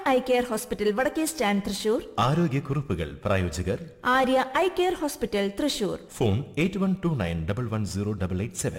I care hospital വടക്കേ stand Thrissur ആരോഗ്യക്കുറിപ്പുകൾ പ്രായോജകർ Arya eye care hospital Thrissur phone eight one two nine double one zero double eight seven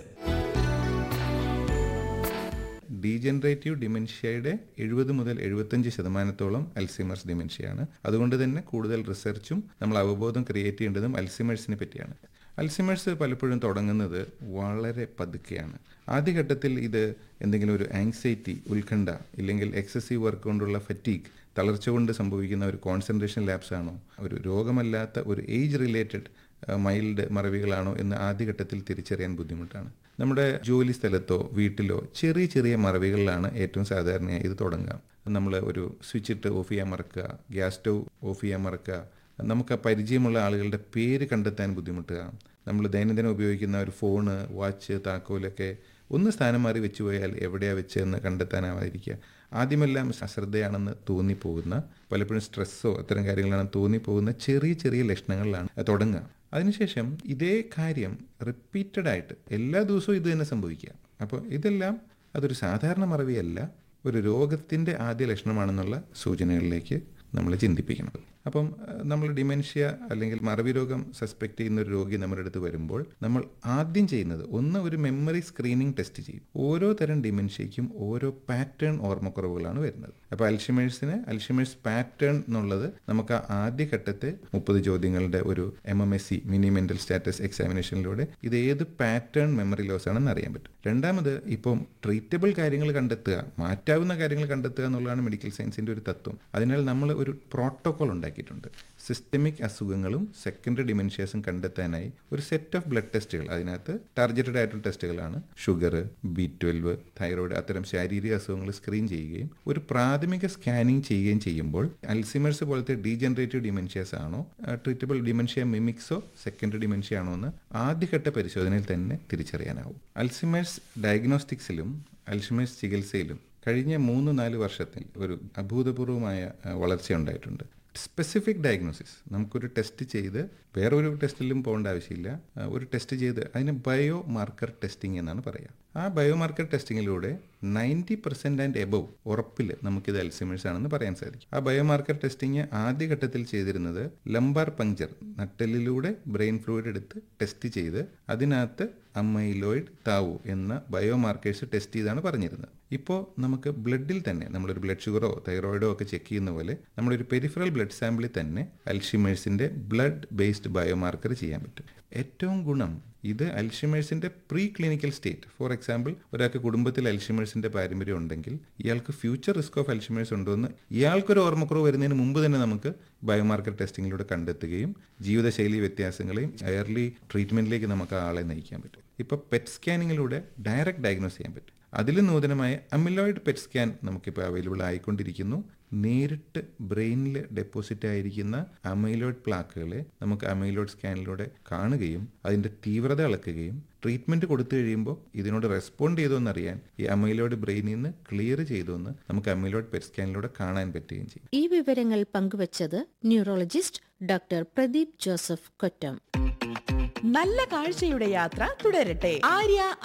degenerative ഡിമെൻഷ്യയുടെ എഴുപത് മുതൽ എഴുപത്തഞ്ച് ശതമാനത്തോളം അൽസിമേഴ്സ് ഡിമെൻഷ്യയാണ് അതുകൊണ്ട് തന്നെ കൂടുതൽ റിസർച്ചും നമ്മൾ അവബോധം ക്രിയേറ്റ് ചെയ്യേണ്ടതും അൽസിമേഴ്സിനെ പറ്റിയാണ് അൽസിമേഴ്സ് പലപ്പോഴും തുടങ്ങുന്നത് വളരെ പതുക്കെയാണ് ആദ്യഘട്ടത്തിൽ ഇത് എന്തെങ്കിലും ഒരു ആങ്സൈറ്റി ഉത്കണ്ഠ ഇല്ലെങ്കിൽ എക്സസീവ് വർക്ക് കൊണ്ടുള്ള ഫറ്റീഗ് തളർച്ച കൊണ്ട് സംഭവിക്കുന്ന ഒരു കോൺസെൻട്രേഷൻ ലാപ്സ് ആണോ ഒരു രോഗമല്ലാത്ത ഒരു ഏജ് റിലേറ്റഡ് മൈൽഡ് മറവികളാണോ എന്ന് ആദ്യഘട്ടത്തിൽ തിരിച്ചറിയാൻ ബുദ്ധിമുട്ടാണ് നമ്മുടെ ജോലി സ്ഥലത്തോ വീട്ടിലോ ചെറിയ ചെറിയ മറവികളിലാണ് ഏറ്റവും സാധാരണയായി ഇത് തുടങ്ങുക നമ്മൾ ഒരു സ്വിച്ച് ഇട്ട് ഓഫ് ചെയ്യാൻ മറക്കുക ഗ്യാസ് സ്റ്റവ് ഓഫ് ചെയ്യാൻ മറക്കുക നമുക്ക് ആ പരിചയമുള്ള ആളുകളുടെ പേര് കണ്ടെത്താൻ ബുദ്ധിമുട്ടുക നമ്മൾ ദൈനംദിനം ഉപയോഗിക്കുന്ന ഒരു ഫോണ് വാച്ച് താക്കോലൊക്കെ ഒന്ന് സ്ഥാനം മാറി വെച്ചു പോയാൽ എവിടെയാണ് വെച്ചതെന്ന് കണ്ടെത്താനാവാതിരിക്കുക ആദ്യമെല്ലാം അശ്രദ്ധയാണെന്ന് തോന്നിപ്പോകുന്ന പലപ്പോഴും സ്ട്രെസ്സോ അത്തരം കാര്യങ്ങളാണ് തോന്നിപ്പോകുന്ന ചെറിയ ചെറിയ ലക്ഷണങ്ങളിലാണ് തുടങ്ങുക അതിനുശേഷം ഇതേ കാര്യം റിപ്പീറ്റഡ് ആയിട്ട് എല്ലാ ദിവസവും ഇത് തന്നെ സംഭവിക്കുക അപ്പോൾ ഇതെല്ലാം അതൊരു സാധാരണ മറവിയല്ല ഒരു രോഗത്തിൻ്റെ ആദ്യ ലക്ഷണമാണെന്നുള്ള സൂചനകളിലേക്ക് നമ്മൾ ചിന്തിപ്പിക്കണം അപ്പം അഹ്, നമ്മൾ ഡിമെൻഷ്യ അല്ലെങ്കിൽ മറവി രോഗം സസ്പെക്ട് ചെയ്യുന്ന ഒരു രോഗി നമ്മുടെ അടുത്ത് വരുമ്പോൾ നമ്മൾ ആദ്യം ചെയ്യുന്നത് ഒന്ന് ഒരു മെമ്മറി സ്ക്രീനിങ് ടെസ്റ്റ് ചെയ്യും ഓരോ തരം ഡിമെൻഷ്യയ്ക്കും ഓരോ പാറ്റേൺ ഓർമ്മക്കുറവുകളാണ് വരുന്നത് അപ്പോൾ അൽഷിമേഴ്സിന് അൽഷിമേഴ്സ് പാറ്റേൺ എന്നുള്ളത് നമുക്ക് ആ ആദ്യഘട്ടത്തെ മുപ്പത് ചോദ്യങ്ങളുടെ ഒരു M M S E mini mental status എക്സാമിനേഷനിലൂടെ ഇത് ഏത് പാറ്റേൺ മെമ്മറി ലോസ് ആണെന്ന് അറിയാൻ പറ്റും രണ്ടാമത് ഇപ്പം ട്രീറ്റബിൾ കാര്യങ്ങൾ കണ്ടെത്തുക മാറ്റാവുന്ന കാര്യങ്ങൾ കണ്ടെത്തുക എന്നുള്ളതാണ് മെഡിക്കൽ സയൻസിന്റെ ഒരു തത്വം അതിനാൽ നമ്മൾ ഒരു പ്രോട്ടോകോൾ ഉണ്ടാക്കിയിട്ടുണ്ട് സിസ്റ്റമിക് അസുഖങ്ങളും സെക്കൻഡറി ഡിമെൻഷ്യാസും കണ്ടെത്താനായി ഒരു സെറ്റ് ഓഫ് ബ്ലഡ് ടെസ്റ്റുകൾ അതിനകത്ത് ടാർഗറ്റഡ് ആയിട്ടുള്ള ടെസ്റ്റുകളാണ് ഷുഗർ ബി ട്വൽവ് തൈറോയ്ഡ് അത്തരം ശാരീരിക അസുഖങ്ങൾ സ്ക്രീൻ ചെയ്യുകയും ഒരു പ്രാഥമിക സ്കാനിങ് ചെയ്യുകയും ചെയ്യുമ്പോൾ അൽസിമേഴ്സ് പോലത്തെ ഡീജനറേറ്റീവ് ഡിമെൻഷ്യാസ് ആണോ ട്രീറ്റബിൾ ഡിമെൻഷ്യ മിമിക്സോ സെക്കൻഡറി ഡിമെൻഷ്യ ആണോ എന്ന് ആദ്യഘട്ട പരിശോധനയിൽ തന്നെ തിരിച്ചറിയാനാവും അൽസിമേഴ്സ് ഡയഗ്നോസ്റ്റിക്സിലും അൽഷിമേഴ്സ് ചികിത്സയിലും കഴിഞ്ഞ മൂന്ന് നാല് വർഷത്തിൽ ഒരു അഭൂതപൂർവമായ ആ, വളർച്ചയുണ്ടായിട്ടുണ്ട് സ്പെസിഫിക് ഡയഗ്നോസിസ് നമുക്കൊരു ടെസ്റ്റ് ചെയ്ത് വേറൊരു ടെസ്റ്റിലും പോകേണ്ട ആവശ്യമില്ല ആ, ഒരു ടെസ്റ്റ് ചെയ്ത് അതിന് ബയോ മാർക്കർ ടെസ്റ്റിംഗ് എന്നാണ് പറയുക ആ ബയോ മാർക്കർ ടെസ്റ്റിങ്ങിലൂടെ നയൻറ്റി പെർസെൻറ്റ് ആൻഡ് എബവ് ഉറപ്പിൽ നമുക്കിത് അൽസിമേഴ്സ് ആണെന്ന് പറയാൻ സാധിക്കും ആ ബയോ മാർക്കർ ടെസ്റ്റിംഗ് ആദ്യഘട്ടത്തിൽ ചെയ്തിരുന്നത് ലംബാർ പങ്ചർ നട്ടെല്ലിലൂടെ ബ്രെയിൻ ഫ്ലൂയിഡ് എടുത്ത് ടെസ്റ്റ് ചെയ്ത് അതിനകത്ത് അമൈലോയിഡ് താവു എന്ന ബയോ മാർക്കേഴ്സ് ടെസ്റ്റ് ചെയ്താണ് പറഞ്ഞിരുന്നത് ഇപ്പോൾ നമുക്ക് ബ്ലഡിൽ തന്നെ നമ്മളൊരു ബ്ലഡ് ഷുഗറോ തൈറോയിഡോ ഒക്കെ ചെക്ക് ചെയ്യുന്ന പോലെ നമ്മളൊരു പെരിഫറൽ ബ്ലഡ് സാമ്പിളിൽ തന്നെ അൽഷിമേഴ്സിന്റെ ബ്ലഡ് ബേസ്ഡ് ബയോമാർക്കർ ചെയ്യാൻ പറ്റും ഏറ്റവും ഗുണം ഇത് അൽഷിമേഴ്സിന്റെ pre clinical state for example ഒരാൾക്ക് കുടുംബത്തിൽ അൽഷിമേഴ്സിന്റെ പാരമ്പര്യം ഉണ്ടെങ്കിൽ ഇയാൾക്ക് ഫ്യൂച്ചർ റിസ്ക് ഓഫ് അൽഷിമേഴ്സ് ഉണ്ടോ എന്ന് ഇയാൾക്കൊരു ഓർമ്മക്കുറവ് വരുന്നതിന് മുമ്പ് തന്നെ നമുക്ക് ബയോമാർക്കർ ടെസ്റ്റിങ്ങിലൂടെ കണ്ടെത്തുകയും ജീവിതശൈലി വ്യത്യാസങ്ങളെയും എയർലി ട്രീറ്റ്മെന്റിലേക്ക് നമുക്ക് ആ ആളെ നയിക്കാൻ പറ്റും ഇപ്പോൾ പെറ്റ് സ്കാനിങ്ങിലൂടെ ഡയറക്റ്റ് ഡയഗ്നോസ് ചെയ്യാൻ പറ്റും അതിലും നൂതനമായ അമിലോയിഡ് പെറ്റ് സ്കാൻ നമുക്കിപ്പോൾ അവൈലബിൾ ആയിക്കൊണ്ടിരിക്കുന്നു നേരിട്ട് ബ്രെയിനിൽ ഡെപ്പോസിറ്റ് ആയിരിക്കുന്ന അമൈലോയിഡ് പ്ലാക്കുകളെ നമുക്ക് അമൈലോയിഡ് സ്കാനിലൂടെ കാണുകയും അതിൻ്റെ തീവ്രത അളക്കുകയും ട്രീറ്റ്മെന്റ് കൊടുത്തു കഴിയുമ്പോൾ ഇതിനോട് റെസ്പോണ്ട് ചെയ്തോ എന്നറിയാൻ ഈ അമൈലോയിഡ് ബ്രെയിനിൽ നിന്ന് ക്ലിയർ ചെയ്തോ എന്ന് നമുക്ക് അമൈലോയിഡ് പെറ്റ് സ്കാനിലൂടെ കാണാൻ പറ്റുകയും ചെയ്യും ഈ വിവരങ്ങൾ പങ്കുവച്ചത് ന്യൂറോളജിസ്റ്റ് ഡോക്ടർ പ്രദീപ് ജോസഫ് കൊറ്റം നല്ല കാഴ്ചയുടെ യാത്ര തുടരട്ടെ ആര്യ